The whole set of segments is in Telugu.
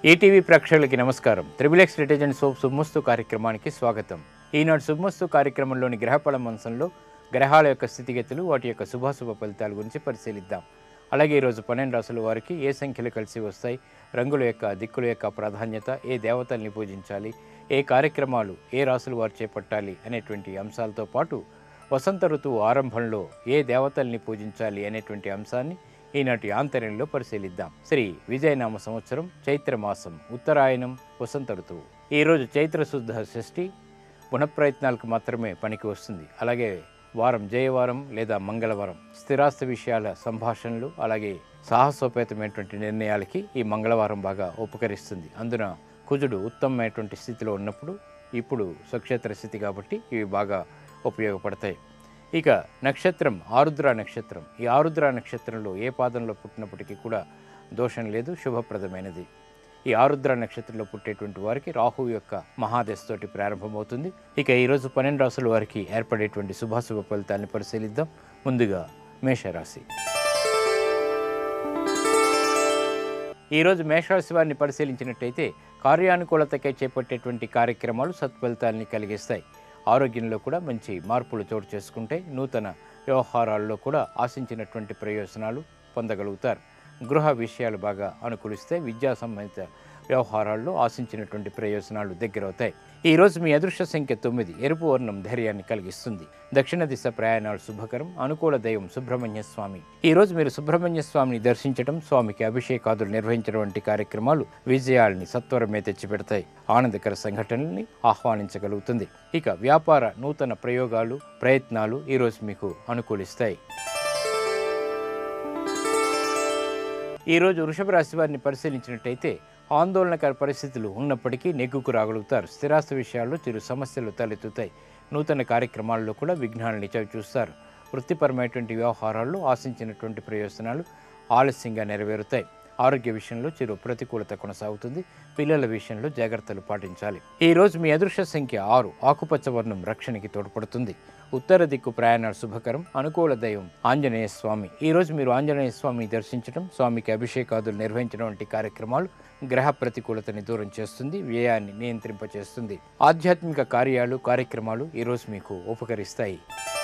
ఈటీవీ ప్రేక్షకులకి నమస్కారం త్రిబుల్ ఎక్స్ డిటర్జెంట్ సోప్ శుభమస్తు కార్యక్రమానికి స్వాగతం ఈనాడు శుభమస్తు కార్యక్రమంలోని గ్రహఫల మంచంలో గ్రహాల యొక్క స్థితిగతులు వాటి యొక్క శుభాశుభ ఫలితాల గురించి పరిశీలిద్దాం అలాగే ఈరోజు పన్నెండు రాసుల వారికి ఏ సంఖ్యలు కలిసి వస్తాయి రంగుల యొక్క దిక్కుల యొక్క ప్రాధాన్యత ఏ దేవతల్ని పూజించాలి ఏ కార్యక్రమాలు ఏ రాసుల వారు చేపట్టాలి అనేటువంటి అంశాలతో పాటు వసంత ఋతువు ఆరంభంలో ఏ దేవతల్ని పూజించాలి అనేటువంటి అంశాన్ని ఈనాటి ఆంతర్యంలో పరిశీలిద్దాం శ్రీ విజయనామ సంవత్సరం చైత్ర మాసం ఉత్తరాయణం వసంత ఋతువు ఈరోజు చైత్ర శుద్ధ షష్ఠి పునఃప్రయత్నాలకు మాత్రమే పనికి వస్తుంది అలాగే వారం జయవారం లేదా మంగళవారం స్థిరాస్తి విషయాల సంభాషణలు అలాగే సాహసోపేతమైనటువంటి నిర్ణయాలకి ఈ మంగళవారం బాగా ఉపకరిస్తుంది అందున కుజుడు ఉత్తమమైనటువంటి స్థితిలో ఉన్నప్పుడు ఇప్పుడు స్వక్షేత్ర స్థితి కాబట్టి ఇవి బాగా ఉపయోగపడతాయి ఇక నక్షత్రం ఆరుద్ర నక్షత్రం ఈ ఆరుద్ర నక్షత్రంలో ఏ పాదంలో పుట్టినప్పటికీ కూడా దోషం లేదు శుభప్రదమైనది ఈ ఆరుద్ర నక్షత్రంలో పుట్టేటువంటి వారికి రాహు యొక్క మహాదశతోటి ప్రారంభమవుతుంది ఇక ఈరోజు పన్నెండు రాసుల వారికి ఏర్పడేటువంటి శుభాశుభ ఫలితాన్ని పరిశీలిద్దాం ముందుగా మేషరాశి ఈరోజు మేషరాశి వారిని పరిశీలించినట్టయితే కార్యానుకూలతకై చేపట్టేటువంటి కార్యక్రమాలు సత్ఫలితాలని కలిగిస్తాయి ఆరోగ్యంలో కూడా మంచి మార్పులు చోటు చేసుకుంటే నూతన వ్యవహారాల్లో కూడా ఆశించినటువంటి ప్రయోజనాలు పొందగలుగుతారు గృహ విషయాలు బాగా అనుకూలిస్తే విద్యా సంబంధిత వ్యవహారాల్లో ఆశించినటువంటి ప్రయోజనాలు దగ్గరవుతాయి ఈ రోజు మీ అదృష్ట సంఖ్య తొమ్మిది ఎరుపు వర్ణం ధైర్యాన్ని కలిగిస్తుంది దక్షిణ దిశ ప్రయాణాలు శుభకరం అనుకూల దైవం సుబ్రహ్మణ్య స్వామి ఈ రోజు మీరు సుబ్రహ్మణ్య స్వామిని దర్శించడం స్వామికి అభిషేకాదులు నిర్వహించడం వంటి కార్యక్రమాలు విజయాల్ని సత్వరమే తెచ్చిపెడతాయి ఆనందకర సంఘటనల్ని ఆహ్వానించగలుగుతుంది ఇక వ్యాపార నూతన ప్రయోగాలు ప్రయత్నాలు ఈ రోజు మీకు అనుకూలిస్తాయి ఈరోజు వృషభ రాశి వారిని పరిశీలించినట్టయితే ఆందోళనకర పరిస్థితులు ఉన్నప్పటికీ నెగ్గుకు రాగలుగుతారు స్థిరాస్తి విషయాల్లో చిరు సమస్యలు తలెత్తుతాయి నూతన కార్యక్రమాల్లో కూడా విఘ్నాలని చవి చూస్తారు వృత్తిపరమైనటువంటి వ్యవహారాల్లో ఆశించినటువంటి ప్రయోజనాలు ఆలస్యంగా నెరవేరుతాయి ఆరోగ్య విషయంలో చిరు ప్రతికూలత కొనసాగుతుంది పిల్లల విషయంలో జాగ్రత్తలు పాటించాలి ఈ రోజు మీ అదృష్ట సంఖ్య ఆరు ఆకుపచ్చ వర్ణం రక్షణకి తోడ్పడుతుంది ఉత్తర దిక్కు ప్రయాణాలు శుభకరం అనుకూల దైవం ఆంజనేయ స్వామి ఈ రోజు మీరు ఆంజనేయ స్వామిని దర్శించడం స్వామికి అభిషేకాదులు నిర్వహించడం వంటి కార్యక్రమాలు గ్రహ ప్రతికూలతని దూరం చేస్తుంది వ్యయాన్ని నియంత్రింపచేస్తుంది ఆధ్యాత్మిక కార్యాలు కార్యక్రమాలు ఈ రోజు మీకు ఉపకరిస్తాయి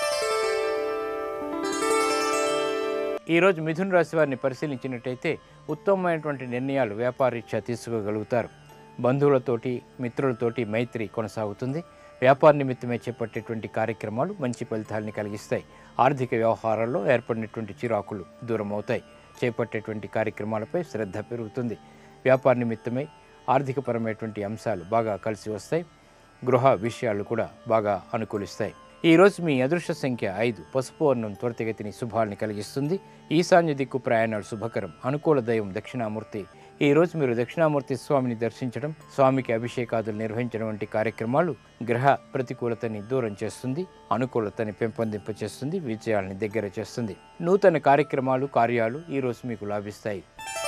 ఈరోజు మిథున రాశి వారిని పరిశీలించినట్టయితే ఉత్తమమైనటువంటి నిర్ణయాలు వ్యాపారీత్యా తీసుకోగలుగుతారు బంధువులతోటి మిత్రులతోటి మైత్రి కొనసాగుతుంది వ్యాపార నిమిత్తమే చేపట్టేటువంటి కార్యక్రమాలు మంచి ఫలితాలని కలిగిస్తాయి ఆర్థిక వ్యవహారాల్లో ఏర్పడినటువంటి చిరాకులు దూరం అవుతాయి చేపట్టేటువంటి కార్యక్రమాలపై శ్రద్ధ పెరుగుతుంది వ్యాపార నిమిత్తమై ఆర్థికపరమైనటువంటి అంశాలు బాగా కలిసి వస్తాయి గృహ విషయాలు కూడా బాగా అనుకూలిస్తాయి ఈ రోజు మీ అదృష్ట సంఖ్య ఐదు పసుపు వర్ణం త్వరితగతిని శుభాల్ని కలిగిస్తుంది ఈశాన్య దిక్కు ప్రయాణాలు శుభకరం అనుకూల దైవం దక్షిణామూర్తి ఈ రోజు మీరు దక్షిణామూర్తి స్వామిని దర్శించడం స్వామికి అభిషేకాదులు నిర్వహించడం వంటి కార్యక్రమాలు గ్రహ ప్రతికూలతని దూరం చేస్తుంది అనుకూలతని పెంపొందింపచేస్తుంది విజయాల్ని దగ్గర చేస్తుంది నూతన కార్యక్రమాలు కార్యాలు ఈ రోజు మీకు లాభిస్తాయి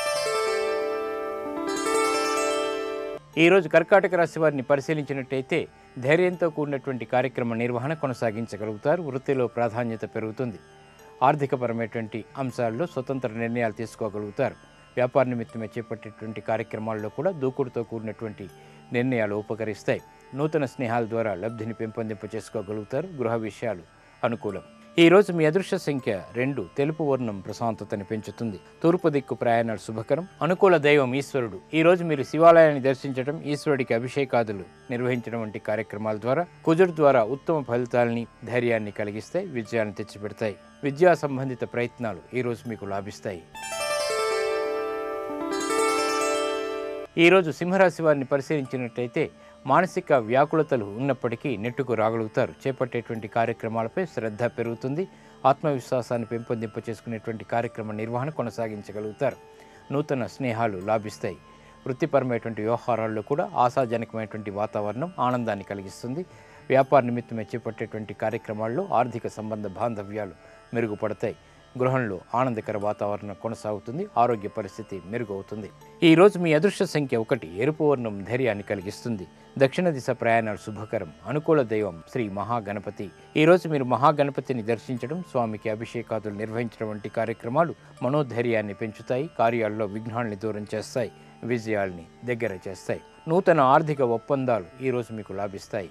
ఈరోజు కర్కాటక రాశి వారిని పరిశీలించినట్టయితే ధైర్యంతో కూడినటువంటి కార్యక్రమ నిర్వహణ కొనసాగించగలుగుతారు వృత్తిలో ప్రాధాన్యత పెరుగుతుంది ఆర్థికపరమైనటువంటి అంశాల్లో స్వతంత్ర నిర్ణయాలు తీసుకోగలుగుతారు వ్యాపార నిమిత్తమే చేపట్టేటువంటి కార్యక్రమాల్లో కూడా దూకుడుతో కూడినటువంటి నిర్ణయాలు ఉపకరిస్తాయి నూతన స్నేహాల ద్వారా లబ్ధిని పెంపొందింప చేసుకోగలుగుతారు గృహ విషయాలు అనుకూలం ఈ రోజు మీ అదృష్ట సంఖ్య రెండు తెలుపు వర్ణం ప్రశాంతతని పెంచుతుంది తూర్పు దిక్కు ప్రయాణాలు శుభకరం అనుకూల దైవం ఈశ్వరుడు ఈ రోజు మీరు శివాలయాన్ని దర్శించడం ఈశ్వరుడికి అభిషేకాదులు నిర్వహించడం వంటి కార్యక్రమాల ద్వారా కుజుడు ద్వారా ఉత్తమ ఫలితాలని ధైర్యాన్ని కలిగిస్తాయి విజయాన్ని తెచ్చిపెడతాయి విద్యా సంబంధిత ప్రయత్నాలు ఈ రోజు మీకు లాభిస్తాయి ఈరోజు సింహరాశి వారిని పరిశీలించినట్టయితే మానసిక వ్యాకులతలు ఉన్నప్పటికీ నెట్టుకు రాగలుగుతారు చేపట్టేటువంటి కార్యక్రమాలపై శ్రద్ధ పెరుగుతుంది ఆత్మవిశ్వాసాన్ని పెంపొందింప చేసుకునేటువంటి కార్యక్రమ నిర్వహణ కొనసాగించగలుగుతారు నూతన స్నేహాలు లాభిస్తాయి వృత్తిపరమైనటువంటి వ్యవహారాల్లో కూడా ఆశాజనకమైనటువంటి వాతావరణం ఆనందాన్ని కలిగిస్తుంది వ్యాపార నిమిత్తమే చేపట్టేటువంటి కార్యక్రమాల్లో ఆర్థిక సంబంధ బాంధవ్యాలు మెరుగుపడతాయి గృహంలో ఆనందకర వాతావరణం కొనసాగుతుంది ఆరోగ్య పరిస్థితి మెరుగవుతుంది ఈ రోజు మీ అదృష్ట సంఖ్య ఒకటి ఎరుపు వర్ణం ధైర్యాన్ని కలిగిస్తుంది దక్షిణ దిశ ప్రయాణాలు శుభకరం అనుకూల దైవం శ్రీ మహాగణపతి ఈ రోజు మీరు మహాగణపతిని దర్శించడం స్వామికి అభిషేకాదులు నిర్వహించడం వంటి కార్యక్రమాలు మనోధైర్యాన్ని పెంచుతాయి కార్యాల్లో విఘ్నాల్ని దూరం చేస్తాయి విజయాల్ని దగ్గర చేస్తాయి నూతన ఆర్థిక ఒప్పందాలు ఈరోజు మీకు లాభిస్తాయి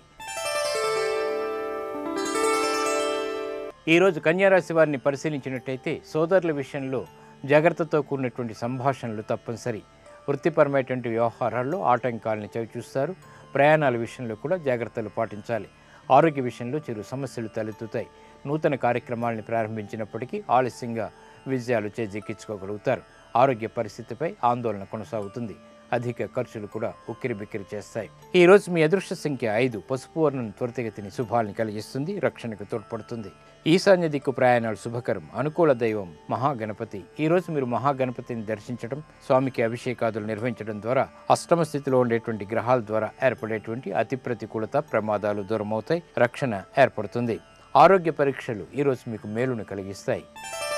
ఈరోజు కన్యారాశి వారిని పరిశీలించినట్టయితే సోదరుల విషయంలో జాగ్రత్తతో కూడినటువంటి సంభాషణలు తప్పనిసరి వృత్తిపరమైనటువంటి వ్యవహారాల్లో ఆటంకాలను చవిచూస్తారు ప్రయాణాల విషయంలో కూడా జాగ్రత్తలు పాటించాలి ఆరోగ్య విషయంలో చిరు సమస్యలు తలెత్తుతాయి నూతన కార్యక్రమాలను ప్రారంభించినప్పటికీ ఆలస్యంగా విజయాలు చేజిక్కించుకోగలుగుతారు ఆరోగ్య పరిస్థితిపై ఆందోళన కొనసాగుతుంది అధిక ఖర్చులు కూడా ఉక్కిరి బిక్కిరి చేస్తాయి ఈ రోజు మీ అదృష్ట సంఖ్య ఐదు పసుపు వర్ణం త్వరితగతిని శుభాల్ని కలిగిస్తుంది రక్షణకు తోడ్పడుతుంది ఈశాన్య దిక్కు ప్రయాణాలు శుభకరం అనుకూల దైవం మహాగణపతి ఈ రోజు మీరు మహాగణపతిని దర్శించడం స్వామికి అభిషేకాదులు నిర్వహించడం ద్వారా అష్టమ స్థితిలో ఉండేటువంటి గ్రహాల ద్వారా ఏర్పడేటువంటి అతి ప్రతికూలత ప్రమాదాలు దూరమవుతాయి రక్షణ ఏర్పడుతుంది ఆరోగ్య పరీక్షలు ఈ రోజు మీకు మేలును కలిగిస్తాయి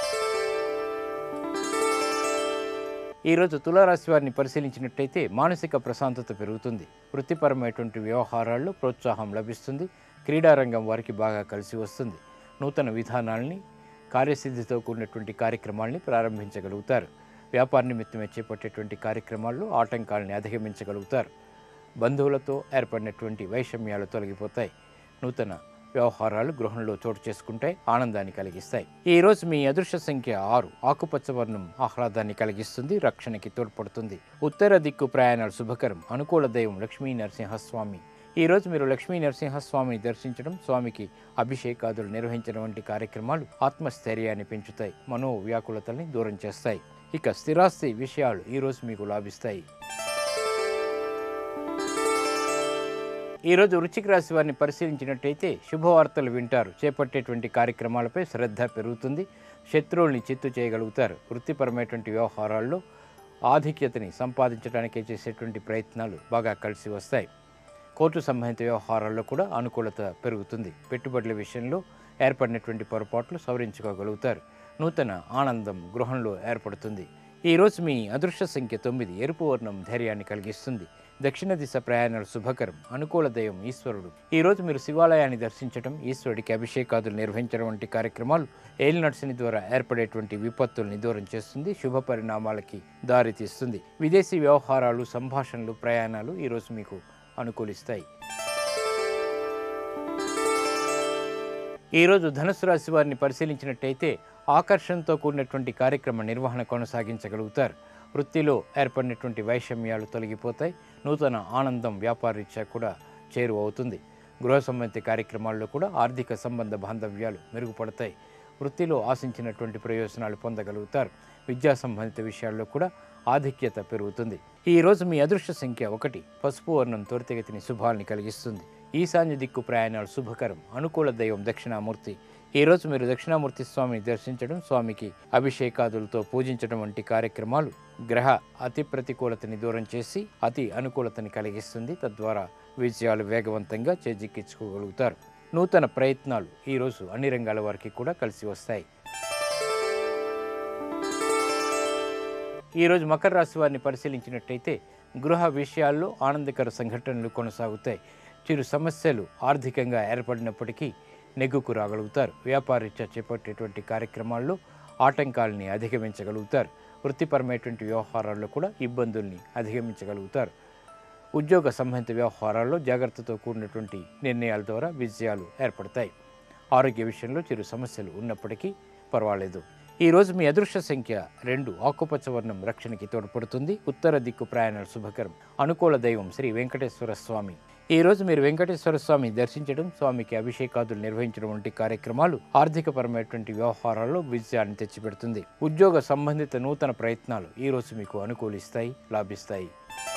ఈరోజు తులారాశి వారిని పరిశీలించినట్టయితే మానసిక ప్రశాంతత పెరుగుతుంది వృత్తిపరమైనటువంటి వ్యవహారాల్లో ప్రోత్సాహం లభిస్తుంది క్రీడారంగం వారికి బాగా కలిసి వస్తుంది నూతన విధానాల్ని కార్యసిద్ధితో కూడినటువంటి కార్యక్రమాల్ని ప్రారంభించగలుగుతారు వ్యాపార నిమిత్తమే చేపట్టేటువంటి కార్యక్రమాల్లో ఆటంకాలని అధిగమించగలుగుతారు బంధువులతో ఏర్పడినటువంటి వైషమ్యాలు తొలగిపోతాయి నూతన వ్యవహారాలు గృహంలో చోటు చేసుకుంటాయి ఆనందాన్ని కలిగిస్తాయి ఈ రోజు మీ అదృశ్య సంఖ్య ఆరు ఆకుపచ్చ వర్ణం ఆహ్లాదాన్ని కలిగిస్తుంది రక్షణకి తోడ్పడుతుంది ఉత్తర దిక్కు ప్రయాణాలు శుభకరం అనుకూల దైవం లక్ష్మీ నరసింహస్వామి ఈ రోజు మీరు లక్ష్మీ నరసింహస్వామిని దర్శించడం స్వామికి అభిషేకాదులు నిర్వహించడం వంటి కార్యక్రమాలు ఆత్మస్థైర్యాన్ని పెంచుతాయి మనో వ్యాకులతల్ని దూరం చేస్తాయి ఇక స్థిరాస్తి విషయాలు ఈ రోజు మీకు లాభిస్తాయి ఈరోజు వృశ్చిక రాశి వారిని పరిశీలించినట్టయితే శుభవార్తలు వింటారు చేపట్టేటువంటి కార్యక్రమాలపై శ్రద్ధ పెరుగుతుంది శత్రువుల్ని చిత్తు చేయగలుగుతారు వృత్తిపరమైనటువంటి వ్యవహారాల్లో ఆధిక్యతని సంపాదించడానికి చేసేటువంటి ప్రయత్నాలు బాగా కలిసి వస్తాయి కోర్టు సంబంధిత వ్యవహారాల్లో కూడా అనుకూలత పెరుగుతుంది పెట్టుబడుల విషయంలో ఏర్పడినటువంటి పొరపాట్లు సవరించుకోగలుగుతారు నూతన ఆనందం గృహంలో ఏర్పడుతుంది ఈ రోజు మీ అదృష్ట సంఖ్య తొమ్మిది ఎరుపు వర్ణం ధైర్యాన్ని కలిగిస్తుంది దక్షిణ దిశ ప్రయాణాలు శుభకరం అనుకూల దైవం ఈశ్వరుడు ఈ రోజు మీరు శివాలయాన్ని దర్శించడం ఈశ్వరుడికి అభిషేకాదులు నిర్వహించడం వంటి కార్యక్రమాలు ఏలినర్సిని ద్వారా ఏర్పడేటువంటి విపత్తుల్ని దూరం చేస్తుంది శుభ పరిణామాలకి దారితీస్తుంది విదేశీ వ్యవహారాలు సంభాషణలు ప్రయాణాలు ఈ రోజు మీకు అనుకూలిస్తాయి ఈరోజు ధనుసు రాశి వారిని పరిశీలించినట్టయితే ఆకర్షణతో కూడినటువంటి కార్యక్రమ నిర్వహణ కొనసాగించగలుగుతారు వృత్తిలో ఏర్పడినటువంటి వైషమ్యాలు తొలగిపోతాయి నూతన ఆనందం వ్యాపారరీత్యా కూడా చేరువవుతుంది గృహ సంబంధిత కార్యక్రమాల్లో కూడా ఆర్థిక సంబంధ బాంధవ్యాలు మెరుగుపడతాయి వృత్తిలో ఆశించినటువంటి ప్రయోజనాలు పొందగలుగుతారు విద్యా సంబంధిత విషయాల్లో కూడా ఆధిక్యత పెరుగుతుంది ఈ రోజు మీ అదృష్ట సంఖ్య ఒకటి పసుపు వర్ణం త్వరితగతిని శుభాల్ని కలిగిస్తుంది ఈశాన్య దిక్కు ప్రయాణాలు శుభకరం అనుకూల దైవం దక్షిణామూర్తి ఈ రోజు మీరు దక్షిణామూర్తి స్వామిని దర్శించడం స్వామికి అభిషేకాదులతో పూజించడం వంటి కార్యక్రమాలు గ్రహ అతి ప్రతికూలతని దూరం చేసి అతి అనుకూలతని కలిగిస్తుంది తద్వారా విజయాలు వేగవంతంగా చేజిక్కించుకోగలుగుతారు నూతన ప్రయత్నాలు ఈరోజు అన్ని రంగాల వారికి కూడా కలిసి వస్తాయి ఈరోజు మకర రాశి వారిని పరిశీలించినట్టయితే గృహ విషయాల్లో ఆనందకర సంఘటనలు కొనసాగుతాయి చిరు సమస్యలు ఆర్థికంగా ఏర్పడినప్పటికీ నెగ్గుకు రాగలుగుతారు వ్యాపారీత్యా చేపట్టేటువంటి కార్యక్రమాల్లో ఆటంకాలని అధిగమించగలుగుతారు వృత్తిపరమైనటువంటి వ్యవహారాల్లో కూడా ఇబ్బందుల్ని అధిగమించగలుగుతారు ఉద్యోగ సంబంధిత వ్యవహారాల్లో జాగ్రత్తతో కూడినటువంటి నిర్ణయాల ద్వారా విజయాలు ఏర్పడతాయి ఆరోగ్య విషయంలో చిరు సమస్యలు ఉన్నప్పటికీ పర్వాలేదు ఈ రోజు మీ అదృష్ట సంఖ్య రెండు ఆకుపచ్చ వర్ణం రక్షణకి తోడ్పడుతుంది ఉత్తర దిక్కు ప్రయాణాలు శుభకరం అనుకూల దైవం శ్రీ వెంకటేశ్వర స్వామి ఈ రోజు మీరు వెంకటేశ్వర స్వామి దర్శించడం స్వామికి అభిషేకాదులు నిర్వహించడం వంటి కార్యక్రమాలు ఆర్థికపరమైనటువంటి వ్యవహారాల్లో విజయాన్ని తెచ్చిపెడుతుంది ఉద్యోగ సంబంధిత నూతన ప్రయత్నాలు ఈ రోజు మీకు అనుకూలిస్తాయి లాభిస్తాయి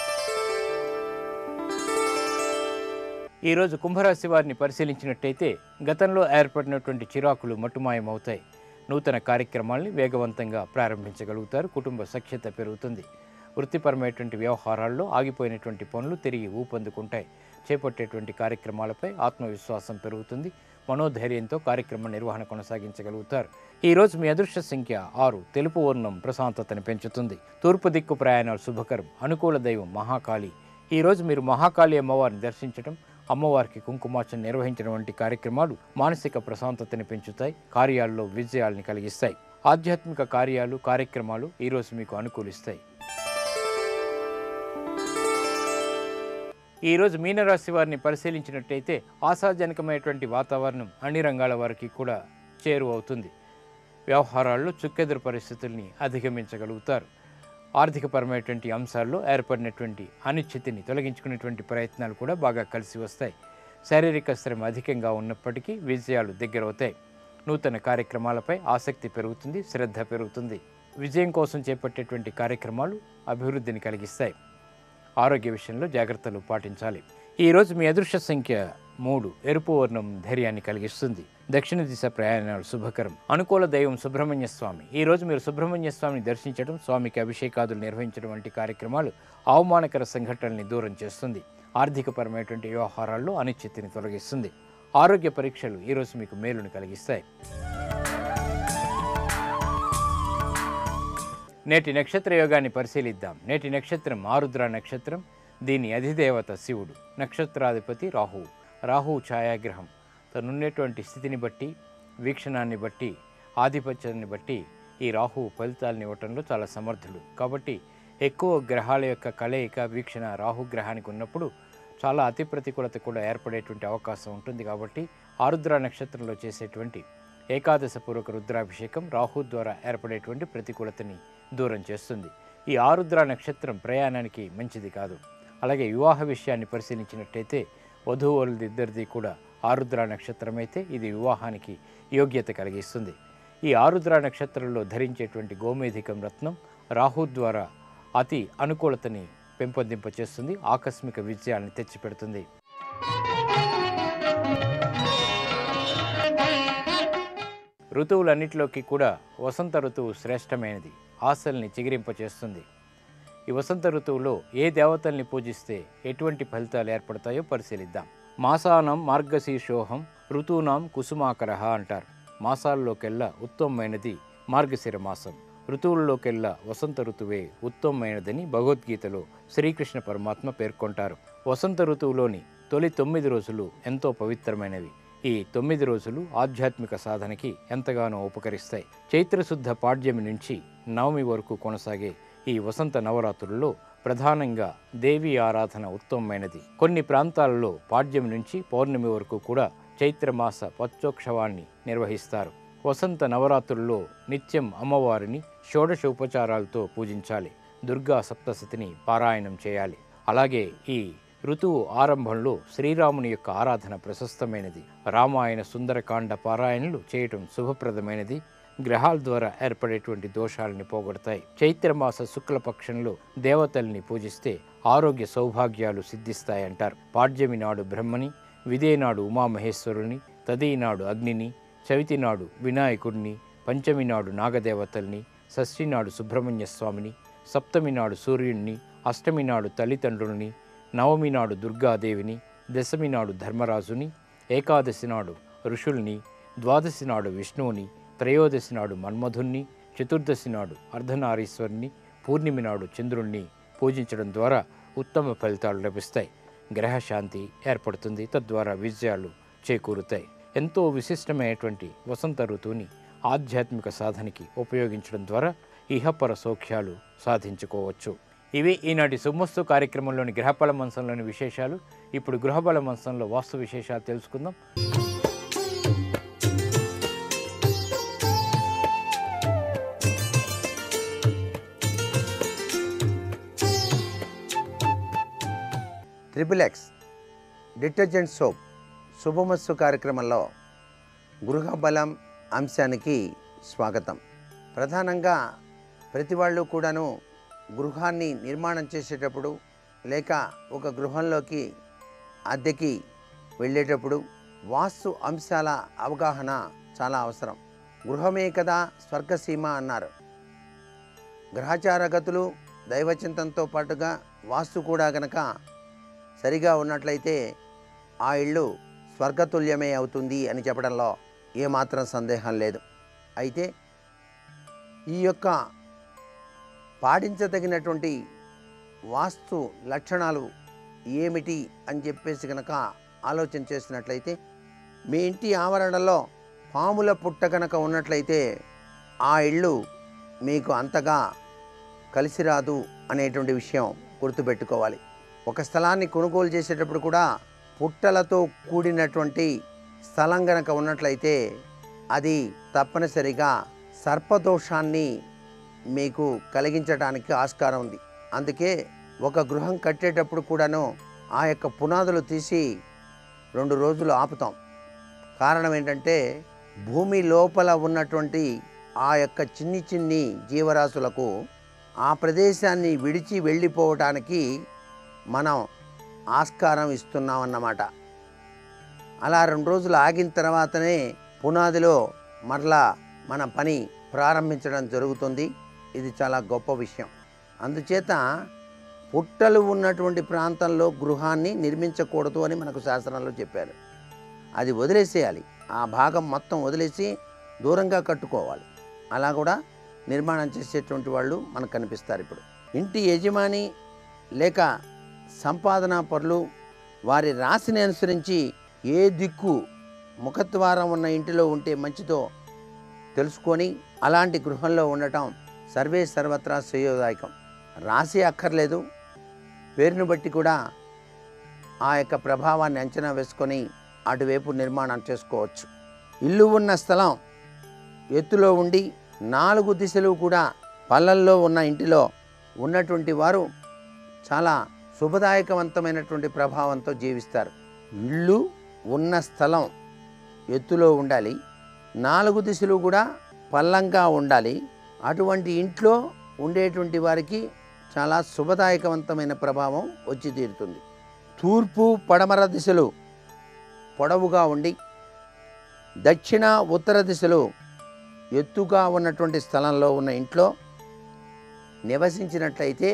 ఈరోజు కుంభరాశి వారిని పరిశీలించినట్టయితే గతంలో ఏర్పడినటువంటి చిరాకులు మట్టుమాయమవుతాయి నూతన కార్యక్రమాల్ని వేగవంతంగా ప్రారంభించగలుగుతారు కుటుంబ సఖ్యత పెరుగుతుంది వృత్తిపరమైనటువంటి వ్యవహారాల్లో ఆగిపోయినటువంటి పనులు తిరిగి ఊపందుకుంటాయి చేపట్టేటువంటి కార్యక్రమాలపై ఆత్మవిశ్వాసం పెరుగుతుంది మనోధైర్యంతో కార్యక్రమ నిర్వహణ కొనసాగించగలుగుతారు ఈ రోజు మీ అదృష్ట సంఖ్య ఆరు తెలుపు వర్ణం ప్రశాంతతను పెంచుతుంది తూర్పు దిక్కు ప్రయాణాలు శుభకరం అనుకూల దైవం మహాకాళి ఈ రోజు మీరు మహాకాళి అమ్మవారిని దర్శించడం అమ్మవారికి కుంకుమార్చన నిర్వహించడం వంటి కార్యక్రమాలు మానసిక ప్రశాంతతని పెంచుతాయి కార్యాల్లో విజయాల్ని కలిగిస్తాయి ఆధ్యాత్మిక కార్యాలు కార్యక్రమాలు ఈరోజు మీకు అనుకూలిస్తాయి ఈరోజు మీనరాశి వారిని పరిశీలించినట్టయితే ఆశాజనకమైనటువంటి వాతావరణం అన్ని రంగాల వారికి కూడా చేరువవుతుంది వ్యవహారాల్లో చుక్కెదురు పరిస్థితుల్ని అధిగమించగలుగుతారు ఆర్థికపరమైనటువంటి అంశాల్లో ఏర్పడినటువంటి అనిశ్చితిని తొలగించుకునేటువంటి ప్రయత్నాలు కూడా బాగా కలిసి వస్తాయి శారీరక శ్రమ అధికంగా ఉన్నప్పటికీ విజయాలు దగ్గరవుతాయి నూతన కార్యక్రమాలపై ఆసక్తి పెరుగుతుంది శ్రద్ధ పెరుగుతుంది విజయం కోసం చేపట్టేటువంటి కార్యక్రమాలు అభివృద్ధిని కలిగిస్తాయి ఆరోగ్య విషయంలో జాగ్రత్తలు పాటించాలి ఈరోజు మీ అదృష్ట సంఖ్య మూడు ఎరుపు వర్ణం ధైర్యాన్ని కలిగిస్తుంది దక్షిణ దిశ ప్రయాణాలు శుభకరం అనుకూల దైవం సుబ్రహ్మణ్య స్వామి ఈ రోజు మీరు సుబ్రహ్మణ్య స్వామిని దర్శించడం స్వామికి అభిషేకాదులు నిర్వహించడం వంటి కార్యక్రమాలు అవమానకర సంఘటనల్ని దూరం చేస్తుంది ఆర్థికపరమైనటువంటి వ్యవహారాల్లో అనిశ్చితిని తొలగిస్తుంది ఆరోగ్య పరీక్షలు ఈరోజు మీకు మేలును కలిగిస్తాయి నేటి నక్షత్ర యోగాన్ని పరిశీలిద్దాం నేటి నక్షత్రం ఆరుద్ర నక్షత్రం దీని అధిదేవత శివుడు నక్షత్రాధిపతి రాహువు రాహువు ఛాయాగ్రహం తనున్నటువంటి స్థితిని బట్టి వీక్షణాన్ని బట్టి ఆధిపత్యాన్ని బట్టి ఈ రాహువు ఫలితాలను ఇవ్వటంలో చాలా సమర్థుడు కాబట్టి ఎక్కువ గ్రహాల యొక్క కలయిక వీక్షణ రాహు గ్రహానికి ఉన్నప్పుడు చాలా అతి ప్రతికూలత కూడా ఏర్పడేటువంటి అవకాశం ఉంటుంది కాబట్టి ఆరుద్ర నక్షత్రంలో చేసేటువంటి ఏకాదశ పూర్వక రుద్రాభిషేకం రాహు ద్వారా ఏర్పడేటువంటి ప్రతికూలతని దూరం చేస్తుంది ఈ ఆరుద్ర నక్షత్రం ప్రయాణానికి మంచిది కాదు అలాగే వివాహ విషయాన్ని పరిశీలించినట్టయితే వధూవరులదిద్దరిది కూడా ఆరుద్ర నక్షత్రం అయితే ఇది వివాహానికి యోగ్యత కలిగిస్తుంది ఈ ఆరుద్ర నక్షత్రంలో ధరించేటువంటి గోమేధికం రత్నం రాహు ద్వారా అతి అనుకూలతని పెంపొందింపచేస్తుంది ఆకస్మిక విజయాన్ని తెచ్చిపెడుతుంది ఋతువులన్నిటిలోకి కూడా వసంత ఋతువు శ్రేష్టమైనది ఆశల్ని చిగిరింపచేస్తుంది ఈ వసంత ఋతువులో ఏ దేవతల్ని పూజిస్తే ఎటువంటి ఫలితాలు ఏర్పడతాయో పరిశీలిద్దాం మాసానం మార్గశీర్షోహం ఋతూనాం కుసుమాకరహ అంటారు మాసాల్లోకెల్లా ఉత్తమమైనది మార్గశిర మాసం ఋతువుల్లోకెల్లా వసంత ఋతువే ఉత్తమమైనదని భగవద్గీతలో శ్రీకృష్ణ పరమాత్మ పేర్కొంటారు వసంత ఋతువులోని తొలి తొమ్మిది రోజులు ఎంతో పవిత్రమైనవి ఈ తొమ్మిది రోజులు ఆధ్యాత్మిక సాధనకి ఎంతగానో ఉపకరిస్తాయి చైత్రశుద్ధ పాడ్యమి నుంచి నవమి వరకు కొనసాగే ఈ వసంత నవరాత్రుల్లో ప్రధానంగా దేవి ఆరాధన ఉత్తమమైనది కొన్ని ప్రాంతాలలో పాడ్యం నుంచి పౌర్ణమి వరకు కూడా చైత్రమాస పచ్చోక్షవాన్ని నిర్వహిస్తారు వసంత నవరాత్రుల్లో నిత్యం అమ్మవారిని షోడశ ఉపచారాలతో పూజించాలి దుర్గా సప్తశతిని పారాయణం చేయాలి అలాగే ఈ ఋతువు ఆరంభంలో శ్రీరాముని యొక్క ఆరాధన ప్రశస్తమైనది రామాయణ సుందరకాండ పారాయణలు చేయటం శుభప్రదమైనది గ్రహాల ద్వారా ఏర్పడేటువంటి దోషాలని పోగొడతాయి చైత్రమాస శుక్లపక్షంలో దేవతల్ని పూజిస్తే ఆరోగ్య సౌభాగ్యాలు సిద్ధిస్తాయంటారు పాడ్యమి నాడు బ్రహ్మని విదే నాడు ఉమామహేశ్వరుని తదీ నాడు అగ్నిని చవితి నాడు వినాయకుడిని పంచమి నాడు నాగదేవతల్ని షష్ఠి నాడు సుబ్రహ్మణ్య స్వామిని సప్తమి నాడు సూర్యుణ్ణి అష్టమి నాడు తల్లిదండ్రులని నవమి నాడు దుర్గాదేవిని దశమి నాడు ధర్మరాజుని ఏకాదశి నాడు ఋషుల్ని ద్వాదశి నాడు విష్ణువుని త్రయోదశి నాడు మన్మధుణ్ణి చతుర్దశి నాడు అర్ధనారీశ్వరుని పూర్ణిమి నాడు చంద్రుణ్ణి పూజించడం ద్వారా ఉత్తమ ఫలితాలు లభిస్తాయి గ్రహశాంతి ఏర్పడుతుంది తద్వారా విజయాలు చేకూరుతాయి ఎంతో విశిష్టమైనటువంటి వసంత ఋతువుని ఆధ్యాత్మిక సాధనకి ఉపయోగించడం ద్వారా ఇహపర సౌఖ్యాలు సాధించుకోవచ్చు ఇవి ఈనాటి సుమస్తు కార్యక్రమంలోని గ్రహబల మంచంలోని విశేషాలు ఇప్పుడు గృహబల మంచంలో వాస్తు విశేషాలు తెలుసుకుందాం ట్రిపుల్ ఎక్స్ డిటర్జెంట్ సోప్ శుభమస్సు కార్యక్రమంలో గృహ బలం అంశానికి స్వాగతం ప్రధానంగా ప్రతి వాళ్ళు కూడాను గృహాన్ని నిర్మాణం చేసేటప్పుడు లేక ఒక గృహంలోకి అద్దెకి వెళ్ళేటప్పుడు వాస్తు అంశాల అవగాహన చాలా అవసరం గృహమే కదా స్వర్గసీమ అన్నారు గ్రహచార గతులు దైవచింతంతో పాటుగా వాస్తు కూడా గనక సరిగా ఉన్నట్లయితే ఆ ఇల్లు స్వర్గతుల్యమే అవుతుంది అని చెప్పడంలో ఏమాత్రం సందేహం లేదు అయితే ఈ యొక్క పాటించదగినటువంటి వాస్తు లక్షణాలు ఏమిటి అని చెప్పేసి కనుక ఆలోచన చేసినట్లయితే మీ ఇంటి ఆవరణలో పాముల పుట్ట కనుక ఉన్నట్లయితే ఆ ఇల్లు మీకు అంతగా కలిసి రాదు అనేటువంటి విషయం గుర్తుపెట్టుకోవాలి ఒక స్థలాన్ని కొనుగోలు చేసేటప్పుడు కూడా పుట్టలతో కూడినటువంటి స్థలం గనక ఉన్నట్లయితే అది తప్పనిసరిగా సర్పదోషాన్ని మీకు కలిగించడానికి ఆస్కారం ఉంది అందుకే ఒక గృహం కట్టేటప్పుడు కూడాను ఆ యొక్క పునాదులు తీసి రెండు రోజులు ఆపుతాం కారణం ఏంటంటే భూమి లోపల ఉన్నటువంటి ఆ యొక్క చిన్ని చిన్ని జీవరాశులకు ఆ ప్రదేశాన్ని విడిచి వెళ్ళిపోవటానికి మనం ఆస్కారం ఇస్తున్నామన్నమాట అలా రెండు రోజులు ఆగిన తర్వాతనే పునాదిలో మరలా మన పని ప్రారంభించడం జరుగుతుంది ఇది చాలా గొప్ప విషయం అందుచేత పుట్టలు ఉన్నటువంటి ప్రాంతంలో గృహాన్ని నిర్మించకూడదు అని మనకు శాస్త్రంలో చెప్పారు అది వదిలేసేయాలి ఆ భాగం మొత్తం వదిలేసి దూరంగా కట్టుకోవాలి అలా కూడా నిర్మాణం చేసేటువంటి వాళ్ళు మనకు కనిపిస్తారు ఇప్పుడు ఇంటి యజమాని లేక సంపాదనా పరులు వారి రాశిని అనుసరించి ఏ దిక్కు ముఖద్వారం ఉన్న ఇంటిలో ఉంటే మంచిదో తెలుసుకొని అలాంటి గృహంలో ఉండటం సర్వే సర్వత్రా శ్రేయోదాయకం రాశి అక్కర్లేదు పేరును బట్టి కూడా ఆ యొక్క ప్రభావాన్ని అంచనా వేసుకొని అటువైపు నిర్మాణం చేసుకోవచ్చు ఇల్లు ఉన్న స్థలం ఎత్తులో ఉండి నాలుగు దిశలు కూడా పల్లల్లో ఉన్న ఇంటిలో ఉన్నటువంటి వారు చాలా శుభదాయకవంతమైనటువంటి ప్రభావంతో జీవిస్తారు ఇల్లు ఉన్న స్థలం ఎత్తులో ఉండాలి నాలుగు దిశలు కూడా పల్లంగా ఉండాలి అటువంటి ఇంట్లో ఉండేటువంటి వారికి చాలా శుభదాయకవంతమైన ప్రభావం వచ్చి తీరుతుంది తూర్పు పడమర దిశలు పొడవుగా ఉండి దక్షిణ ఉత్తర దిశలు ఎత్తుగా ఉన్నటువంటి స్థలంలో ఉన్న ఇంట్లో నివసించినట్లయితే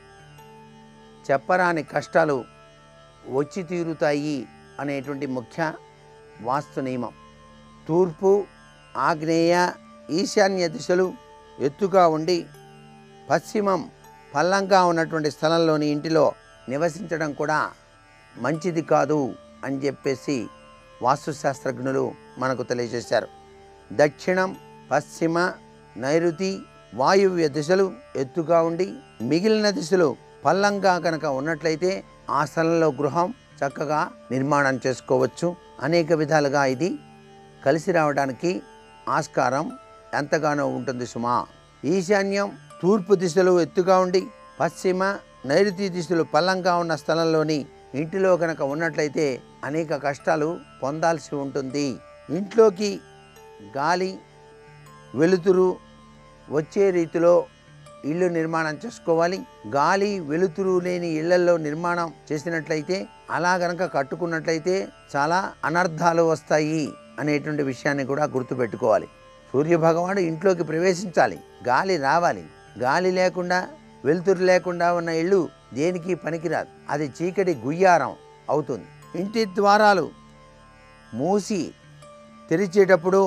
చెప్పరాని కష్టాలు వచ్చి తీరుతాయి అనేటువంటి ముఖ్య వాస్తు నియమం తూర్పు ఆగ్నేయ ఈశాన్య దిశలు ఎత్తుగా ఉండి పశ్చిమం పల్లంగా ఉన్నటువంటి స్థలంలోని ఇంటిలో నివసించడం కూడా మంచిది కాదు అని చెప్పేసి వాస్తుశాస్త్రజ్ఞులు మనకు తెలియజేశారు దక్షిణం పశ్చిమ నైరుతి వాయువ్య దిశలు ఎత్తుగా ఉండి మిగిలిన దిశలు పల్లంగా కనుక ఉన్నట్లయితే ఆ స్థలంలో గృహం చక్కగా నిర్మాణం చేసుకోవచ్చు అనేక విధాలుగా ఇది కలిసి రావడానికి ఆస్కారం ఎంతగానో ఉంటుంది సుమా ఈశాన్యం తూర్పు దిశలు ఎత్తుగా ఉండి పశ్చిమ నైరుతి దిశలు పల్లంగా ఉన్న స్థలంలోని ఇంటిలో కనుక ఉన్నట్లయితే అనేక కష్టాలు పొందాల్సి ఉంటుంది ఇంట్లోకి గాలి వెలుతురు వచ్చే రీతిలో ఇల్లు నిర్మాణం చేసుకోవాలి గాలి వెలుతురు లేని ఇళ్లలో నిర్మాణం చేసినట్లయితే అలా గనక కట్టుకున్నట్లయితే చాలా అనర్థాలు వస్తాయి అనేటువంటి విషయాన్ని కూడా గుర్తుపెట్టుకోవాలి సూర్య భగవానుడు ఇంట్లోకి ప్రవేశించాలి గాలి రావాలి గాలి లేకుండా వెలుతురు లేకుండా ఉన్న ఇల్లు దేనికి పనికిరాదు అది చీకటి గుయ్యారం అవుతుంది ఇంటి ద్వారాలు మూసి తెరిచేటప్పుడు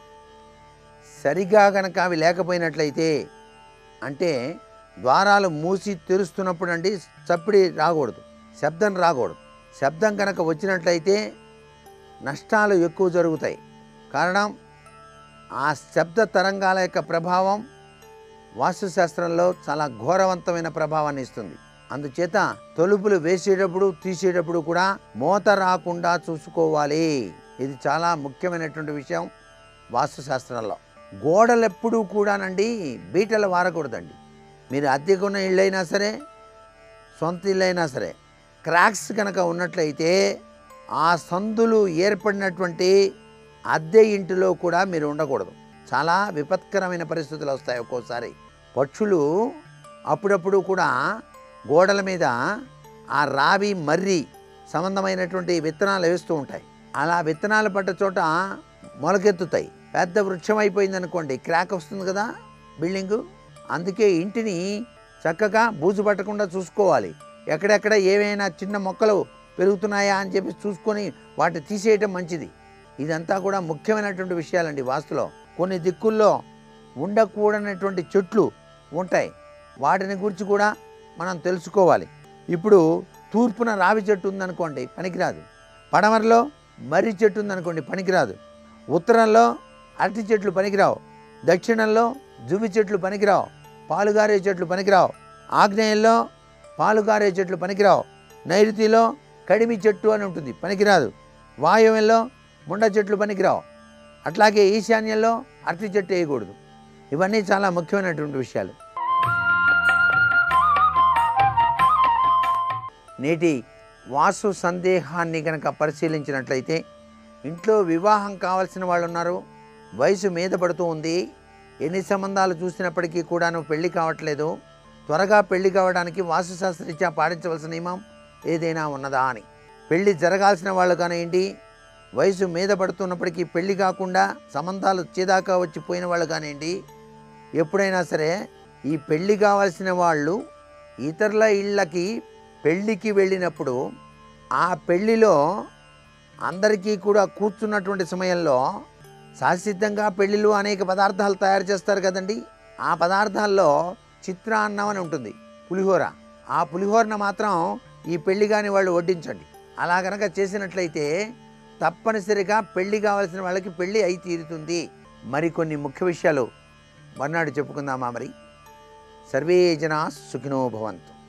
సరిగా గనక అవి లేకపోయినట్లయితే అంటే ద్వారాలు మూసి తెరుస్తున్నప్పుడు అండి చప్పుడు రాకూడదు శబ్దం రాకూడదు శబ్దం కనుక వచ్చినట్లయితే నష్టాలు ఎక్కువ జరుగుతాయి కారణం ఆ శబ్ద తరంగాల యొక్క ప్రభావం వాస్తుశాస్త్రంలో చాలా ఘోరవంతమైన ప్రభావాన్ని ఇస్తుంది అందుచేత తలుపులు వేసేటప్పుడు తీసేటప్పుడు కూడా మోత రాకుండా చూసుకోవాలి ఇది చాలా ముఖ్యమైనటువంటి విషయం వాస్తుశాస్త్రంలో గోడలు ఎప్పుడూ కూడానండి బీటలు వారకూడదండి మీరు అద్దెకున్న ఇళ్ళైనా సరే సొంత ఇల్లైనా సరే క్రాక్స్ కనుక ఉన్నట్లయితే ఆ సందులు ఏర్పడినటువంటి అద్దె ఇంటిలో కూడా మీరు ఉండకూడదు చాలా విపత్కరమైన పరిస్థితులు వస్తాయి ఒక్కోసారి పక్షులు అప్పుడప్పుడు కూడా గోడల మీద ఆ రావి మర్రి సంబంధమైనటువంటి విత్తనాలు వేస్తూ ఉంటాయి అలా విత్తనాలు పడ్డ చోట మొలకెత్తుతాయి పెద్ద వృక్షం అయిపోయింది అనుకోండి క్రాక్ వస్తుంది కదా బిల్డింగు అందుకే ఇంటిని చక్కగా బూజు పట్టకుండా చూసుకోవాలి ఎక్కడెక్కడ ఏవైనా చిన్న మొక్కలు పెరుగుతున్నాయా అని చెప్పి చూసుకొని వాటిని తీసేయటం మంచిది ఇదంతా కూడా ముఖ్యమైనటువంటి విషయాలండి వాస్తులో కొన్ని దిక్కుల్లో ఉండకూడనటువంటి చెట్లు ఉంటాయి వాటిని గురించి కూడా మనం తెలుసుకోవాలి ఇప్పుడు తూర్పున రావి చెట్టు ఉందనుకోండి పనికిరాదు పడమరలో మర్రి చెట్టు ఉందనుకోండి పనికిరాదు ఉత్తరంలో అరటి చెట్లు పనికిరావు దక్షిణంలో జువి చెట్లు పనికిరావు పాలుగారే చెట్లు పనికిరావు ఆగ్నేయంలో పాలుగారే చెట్లు పనికిరావు నైరుతిలో కడిమి చెట్టు అని ఉంటుంది పనికిరాదు వాయువ్యంలో ముండ చెట్లు పనికిరావు అట్లాగే ఈశాన్యంలో అరటి చెట్టు వేయకూడదు ఇవన్నీ చాలా ముఖ్యమైనటువంటి విషయాలు నేటి వాసు సందేహాన్ని కనుక పరిశీలించినట్లయితే ఇంట్లో వివాహం కావాల్సిన వాళ్ళు ఉన్నారు వయసు మీద పడుతూ ఉంది ఎన్ని సంబంధాలు చూసినప్పటికీ కూడాను పెళ్లి కావట్లేదు త్వరగా పెళ్లి కావడానికి వాస్తుశాస్త్రరీత్యా పాటించవలసిన నియమం ఏదైనా ఉన్నదా అని పెళ్లి జరగాల్సిన వాళ్ళు కానివ్వండి వయసు మీద పడుతున్నప్పటికీ పెళ్లి కాకుండా సంబంధాలు వచ్చేదాకా వచ్చిపోయిన వాళ్ళు కానివ్వండి ఎప్పుడైనా సరే ఈ పెళ్లి కావాల్సిన వాళ్ళు ఇతరుల ఇళ్ళకి పెళ్ళికి వెళ్ళినప్పుడు ఆ పెళ్లిలో అందరికీ కూడా కూర్చున్నటువంటి సమయంలో శాశ్వతంగా పెళ్ళిలో అనేక పదార్థాలు తయారు చేస్తారు కదండి ఆ పదార్థాల్లో చిత్రాన్నం అని ఉంటుంది పులిహోర ఆ పులిహోరను మాత్రం ఈ పెళ్లి కాని వాళ్ళు వడ్డించండి అలా కనుక చేసినట్లయితే తప్పనిసరిగా పెళ్లి కావాల్సిన వాళ్ళకి పెళ్లి అయి తీరుతుంది మరికొన్ని ముఖ్య విషయాలు మర్నాడు చెప్పుకుందామా మరి సర్వే జనా సుఖినో భవంతు